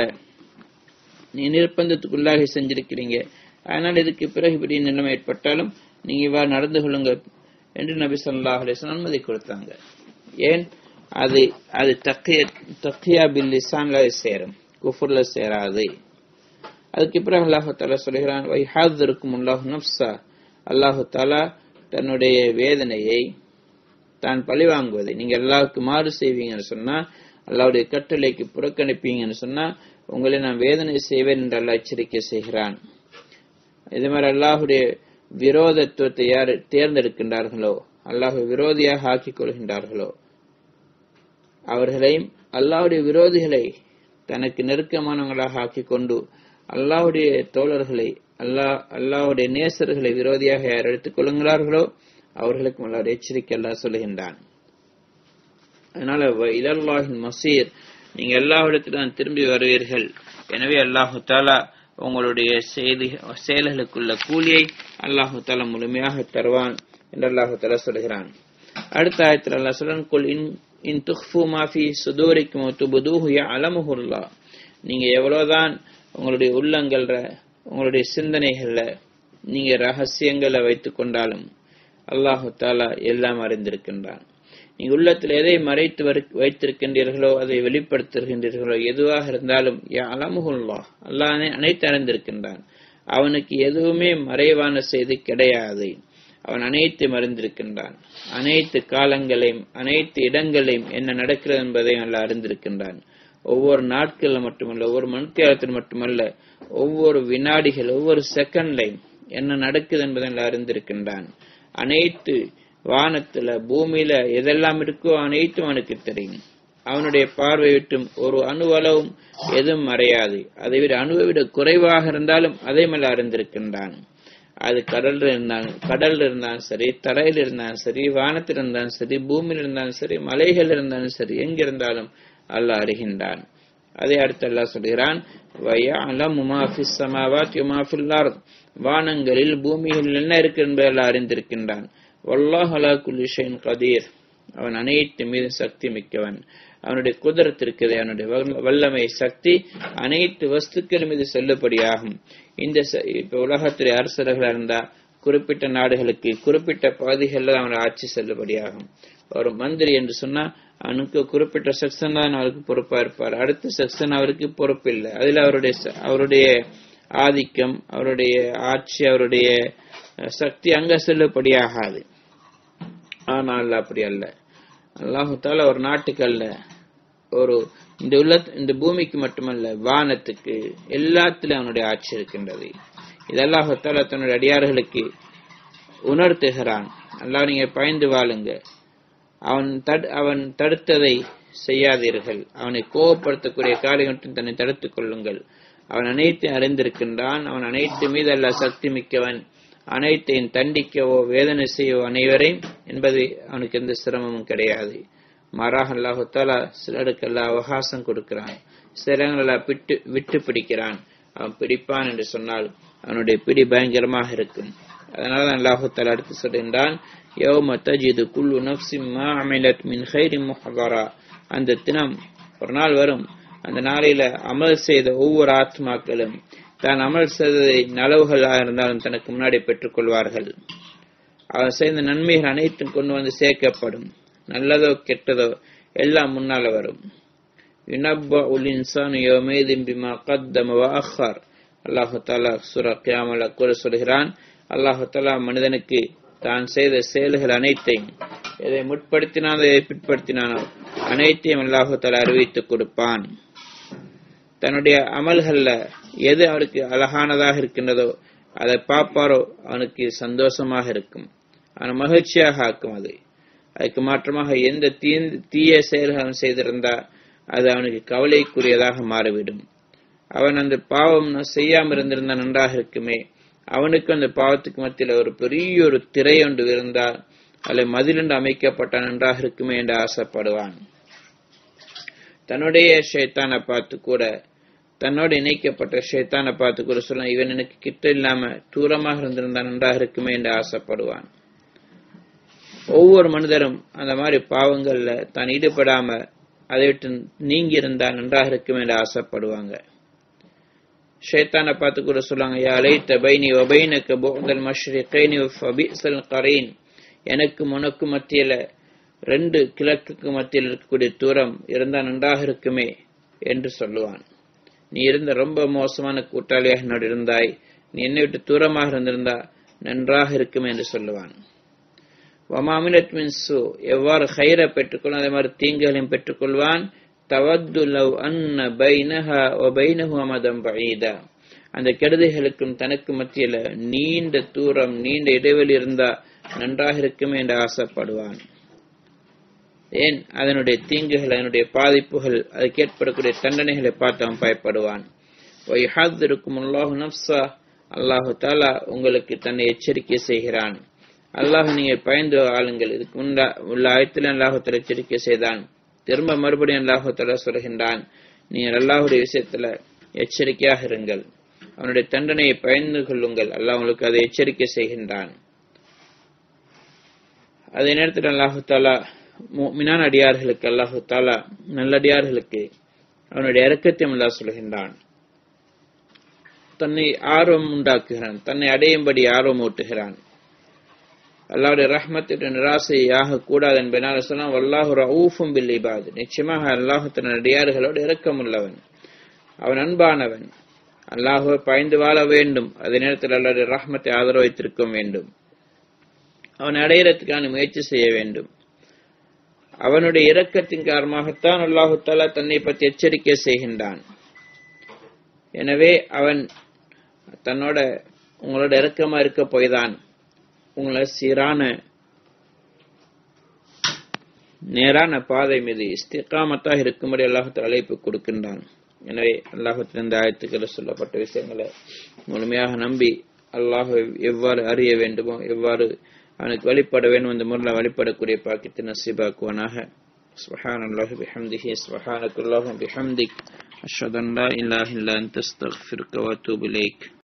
நீ நிர்பந்தத்துக்குள்ளாகி செஞ்சிருக்கிறீங்க அதனால் இதுக்கு பிறகு இப்படி நிலைமை ஏற்பட்டாலும் நீங்க இவ்வாறு நடந்து கொள்ளுங்க என்று நபி ஸல்லல்லாஹு அலைஹி வஸல்லம் அனுமதி கொடுத்தாங்க ஏன் அது அது தக்கிய தக்கியா பில் லிசான்ல சேரும் குஃபுர்ல சேராது அதுக்கு பிறகு அல்லாஹு தாலா சொல்கிறான் வைஹாதிருக்கும் அல்லாஹு நப்சா அல்லாஹு தாலா தன்னுடைய வேதனையை தான் பழி வாங்குவதை நீங்க அல்லாஹ்வுக்கு மாறு செய்வீங்கன்னு சொன்னா அல்லாஹ்வுடைய கட்டளைக்கு புறக்கணிப்பீங்கன்னு சொன்னா உங்களை நான் வேதனை செய்வேன் என்று அல்லாஹ் எச்சரிக்கை செய்கிறான் இது மாதிரி அல்லாஹுடைய விரோதத்துவத்தை யார் தேர்ந்தெடுக்கின்றார்களோ அல்லாஹ் விரோதியாக ஆக்கிக் கொள்கின்றார்களோ அவர்களையும் அல்லாஹ்வுடைய விரோதிகளை தனக்கு நெருக்கமானவங்களாக ஆக்கிக் கொண்டு அல்லாஹ்வுடைய தோழர்களை அல்லாஹ் அல்லாஹ்வுடைய நேசர்களை விரோதியாக யார் எடுத்துக் கொள்ளுகிறார்களோ அவர்களுக்கும் அல்லாஹ் எச்சரிக்கை அல்லாஹ் சொல்லுகின்றான் அதனால வ- இலல்லாஹின் மசீர் நீங்க எல்லாவிடத்திலும் திரும்பி வருவீர்கள் எனவே அல்லாஹு தாலா உங்களுடைய செய்தி செயல்களுக்குள்ள கூலியை அல்லாஹு தாலா முழுமையாக தருவான் என்று அல்லாஹு தாலா சொல்கிறான் அடுத்த ஆயத்தில் அல்லாஹ் சொல்றான் குல் இன் இன் துக்ஃபு மாஃபி சுதூரிக்கும் துபுதூஹு அலமுஹுல்லா நீங்க எவ்வளவுதான் உங்களுடைய உள்ளங்கள்ல உங்களுடைய சிந்தனைகள்ல நீங்க ரகசியங்களை வைத்துக் கொண்டாலும் அல்லாஹு தாலா எல்லாம் அறிந்திருக்கின்றான் நீங்க உள்ளத்தில் எதை மறைத்து வரு- வைத்திருக்கின்றீர்களோ அதை வெளிப்படுத்துகின்றீர்களோ எதுவாக இருந்தாலும் அலமுகுல்லா அல்லாஹ் அனைத்து அறிந்திருக்கின்றான் அவனுக்கு எதுவுமே மறைவான செய்தி கிடையாது அவன் அனைத்து அறிந்திருக்கின்றான் அனைத்து காலங்களையும் அனைத்து இடங்களையும் என்ன நடக்கிறது என்பதையும் அல்லாஹ் அறிந்திருக்கின்றான் ஒவ்வொரு நாட்களில் மட்டுமல்ல ஒவ்வொரு மணித்தியாலத்தில் மட்டுமல்ல ஒவ்வொரு வினாடிகள் ஒவ்வொரு செகண்ட்லையும் என்ன நடக்குது என்பதை அல்லாஹ் அறிந்திருக்கின்றான் அனைத்து வானத்துல பூமியில எதெல்லாம் இருக்கோ அனைத்தும் அவனுக்கு தெரியும் அவனுடைய பார்வை விட்டும் ஒரு அணுவளவும் எதுவும் மறையாது அதை விட அணுவை விட குறைவாக இருந்தாலும் அதை மேல அறிந்திருக்கின்றான் அது கடல்ல இருந்தாலும் கடல்ல இருந்தாலும் சரி தரையில் இருந்தாலும் சரி வானத்தில் இருந்தாலும் சரி பூமியில் இருந்தாலும் சரி மலைகள் இருந்தாலும் சரி எங்கிருந்தாலும் அல்லாஹ் அறிகின்றான் அதை அடுத்து அல்லாஹ் சொல்கிறான் வயஅலமு மா ஃபிஸ் ஸமாவாத்தி வமா ஃபில் அர்த் வானங்களில் பூமியில் என்ன இருக்கு என்பதை அல்லாஹ் அறிந்திருக்கின்றான் வல்லாஹ் அலா குல்லி ஷைன் கதீர் அவன் அனைத்து மீது சக்தி மிக்கவன் அவனுடைய குதிரத்து இருக்குது அவனுடைய வல்ல- வல்லமை சக்தி அனைத்து வஸ்துக்கள் மீது செல்லுபடியாகும் இந்த ச- இப்ப உலகத்துடைய அரசர்களா இருந்தா குறிப்பிட்ட நாடுகளுக்கு குறிப்பிட்ட பகுதிகளில் அவன் ஆட்சி செல்லுபடியாகும் ஒரு மந்திரி என்று சொன்னா அவனுக்கு குறிப்பிட்ட செக்ஷன் தான் அவருக்கு பொறுப்பா இருப்பார் அடுத்த செக்ஷன் அவருக்கு பொறுப்பு இல்லை அதுல அவருடைய ச- அவருடைய ஆதிக்கம் அவருடைய ஆட்சி அவருடைய அஹ், சக்தி அங்க செல்லுபடியாகாது ஆனால் அப்படி அல்ல அல்லாஹு தாலா ஒரு நாட்டுக்கு அல்ல ஒரு இந்த உள்ள இந்த பூமிக்கு மட்டுமல்ல வானத்துக்கு எல்லாத்திலும் அவனுடைய ஆட்சி இருக்கின்றது இது அல்லாஹு தாலா தன்னுடைய அடியார்களுக்கு உணர்த்துகிறான் அல்லாஹ் நீங்க பயந்து வாழுங்க அவன் தடு அவன் தடுத்ததை செய்யாதீர்கள் அவனை கோபப்படுத்தக்கூடிய காரியங்கள் தன்னை தடுத்துக் கொள்ளுங்கள் அவன் அனைத்தையும் அறிந்திருக்கின்றான் அவன் அனைத்து மீது அல்ல சக்தி மிக்கவன் அனைத்தையும் தண்டிக்கவோ வேதனை செய்யவோ அனைவரையும் என்பது அவனுக்கு எந்த சிரமமும் கிடையாது மாறாக அல்லாஹு தாலா சிலருக்கு அல்ல அவகாசம் கொடுக்கிறான் சிலங்கள் எல்லாம் விட்டு விட்டு பிடிக்கிறான் அவன் பிடிப்பான் என்று சொன்னால் அவனுடைய பிடி பயங்கரமாக இருக்கும் அதனால தான் அல்லாஹு தாலா அடுத்து சொல்கின்றான் யௌம தஜிது குல்லு நஃப்ஸின் மா அமிலத் மின் கைரி முஹதரா அந்த தினம் ஒரு நாள் வரும் அந்த நாளையில அமல் செய்த ஒவ்வொரு ஆத்மாக்களும் தான் அமல் செய்ததை நலவுகளாக இருந்தாலும் தனக்கு முன்னாடி பெற்றுக் கொள்வார்கள் அவர் செய்த நன்மைகள் அனைத்தும் கொண்டு வந்து சேர்க்கப்படும் நல்லதோ கெட்டதோ எல்லாம் முன்னால வரும் யுனப்ப உல் இன்சானு யௌமைதின் பிமா கத்தம வஅخر அல்லாஹ் தஆலா சூரா கியாமல கூட சொல்கிறான் அல்லாஹ் தஆலா மனிதனுக்கு தான் செய்த செயல்கள் அனைத்தையும் எதை முற்படுத்தினானோ எதை பிற்படுத்தினானோ அனைத்தையும் அல்லாஹ் தஆலா அறிவித்துக் கொடுப்பான் தன்னுடைய அமல்கள்ல எது அவருக்கு அழகானதாக இருக்கின்றதோ அதை பார்ப்பாரோ அவனுக்கு சந்தோஷமாக இருக்கும் அவன் மகிழ்ச்சியாக ஆக்கும் அது அதுக்கு மாற்றமாக எந்த தீ தீய செயல்கள் அவன் செய்திருந்தா அது அவனுக்கு கவலைக்குரியதாக மாறிவிடும் அவன் அந்த பாவம் செய்யாம இருந்திருந்தா நன்றாக இருக்குமே அவனுக்கு அந்த பாவத்துக்கு மத்தியில் ஒரு பெரிய ஒரு திரை ஒன்று இருந்தால் அதில் மதிலுண்டு அமைக்கப்பட்ட நன்றாக இருக்குமே என்று ஆசைப்படுவான் தன்னுடைய ஷைத்தானை பார்த்து கூட தன்னோடு இணைக்கப்பட்ட ஷைத்தானை பார்த்து கூட சொல்ல இவன் எனக்கு கிட்ட இல்லாம தூரமாக இருந்திருந்தா நன்றாக இருக்குமே என்று ஆசைப்படுவான் ஒவ்வொரு மனிதரும் அந்த மாதிரி பாவங்கள்ல தான் ஈடுபடாம அதை விட்டு நீங்கி இருந்தா நன்றாக இருக்குமே என்று ஆசைப்படுவாங்க ஷைத்தானை பார்த்து கூட சொல்லுவாங்க யா லைத்த பைனி வபைனக்க போதல் மஷ்ரிகைனி ஃபபிஸல் கரீன் எனக்கும் உனக்கும் மத்தியில ரெண்டு கிழக்குக்கு மத்தியில் இருக்கக்கூடிய தூரம் இருந்தா நன்றாக இருக்குமே என்று சொல்லுவான் நீ இருந்த ரொம்ப மோசமான கூட்டாளியாக என்னோடு இருந்தாய் நீ என்னை விட்டு தூரமாக இருந்திருந்தா நன்றாக இருக்குமே என்று சொல்லுவான் வமாமினத் மின் சு எவ்வாறு ஹைர பெற்றுக்கொள்ளும் அதே மாதிரி தீங்குகளையும் பெற்றுக்கொள்வான் தவத்து லவ் அன்ன பைனஹா வ பைனஹு அமதம் பஈதா அந்த கெடுதிகளுக்கும் தனக்கு மத்தியில நீண்ட தூரம் நீண்ட இடைவெளி இருந்தா நன்றாக இருக்குமே என்று ஆசைப்படுவான் ஏன் அதனுடைய தீங்குகள் அதனுடைய பாதிப்புகள் அதுக்கு ஏற்படக்கூடிய தண்டனைகளை பார்த்து அவன் பயப்படுவான் இருக்கும் அல்லாஹு நப்சா அல்லாஹு தாலா உங்களுக்கு தன்னை எச்சரிக்கை செய்கிறான் அல்லாஹ் நீங்க பயந்து ஆளுங்கள் இதுக்கு முன்ன உள்ள ஆயத்தில் அல்லாஹுத்தல எச்சரிக்கை செய்தான் திரும்ப மறுபடியும் அல்லாஹுத்தலா சொல்கின்றான் நீங்கள் அல்லாஹுடைய விஷயத்துல எச்சரிக்கையாக இருங்கள் அவனுடைய தண்டனையை பயந்து கொள்ளுங்கள் அல்லாஹ் உங்களுக்கு அதை எச்சரிக்கை செய்கின்றான் அதே நேரத்தில் அல்லாஹு தாலா மினான அடியார்களுக்கு அல்லாஹு தாலா நல்லடியார்களுக்கு அவனுடைய இறக்கத்தையும் அல்லாஹ் சொல்கின்றான் தன்னை ஆர்வம் உண்டாக்குகிறான் தன்னை அடையும்படி ஆர்வம் ஊட்டுகிறான் அல்லாவுடைய ரஹ்மத்திற்கு நிராசையாக கூடாது என்பதனால சொன்னா வல்லாஹு ரவுஃபும் பில் இபாது நிச்சயமாக அல்லாஹு தன் அடியார்களோடு இரக்கம் உள்ளவன் அவன் அன்பானவன் அல்லாஹுவை பயந்து வாழ வேண்டும் அதே நேரத்தில் அல்லாவுடைய ரஹ்மத்தை ஆதரவு வைத்திருக்க வேண்டும் அவன் அடையிறதுக்கான முயற்சி செய்ய வேண்டும் அவனுடைய இரக்கத்தின் காரணமாகத்தான் அல்லாஹு தாலா தன்னை பற்றி எச்சரிக்கை செய்கின்றான் எனவே அவன் தன்னோட உங்களோட இறக்கமா இருக்க போய்தான் உங்களை சீரான நேரான பாதை மீது இஸ்திகாமத்தாக இருக்கும்படி அல்லாஹத்தில் அழைப்பு கொடுக்கின்றான் எனவே அல்லாஹத்தில் இந்த ஆயத்துக்கள் சொல்லப்பட்ட விஷயங்களை முழுமையாக நம்பி அல்லாஹ் எவ்வாறு அறிய வேண்டுமோ எவ்வாறு அவனுக்கு வழிபட வேண்டும் இந்த முறையில் வழிபடக்கூடிய பாக்கியத்தை நசீபாக்குவானாக سبحان الله بحمده سبحانك اللهم بحمدك أشهد أن لا إله إلا أنت استغفرك وأتوب إليك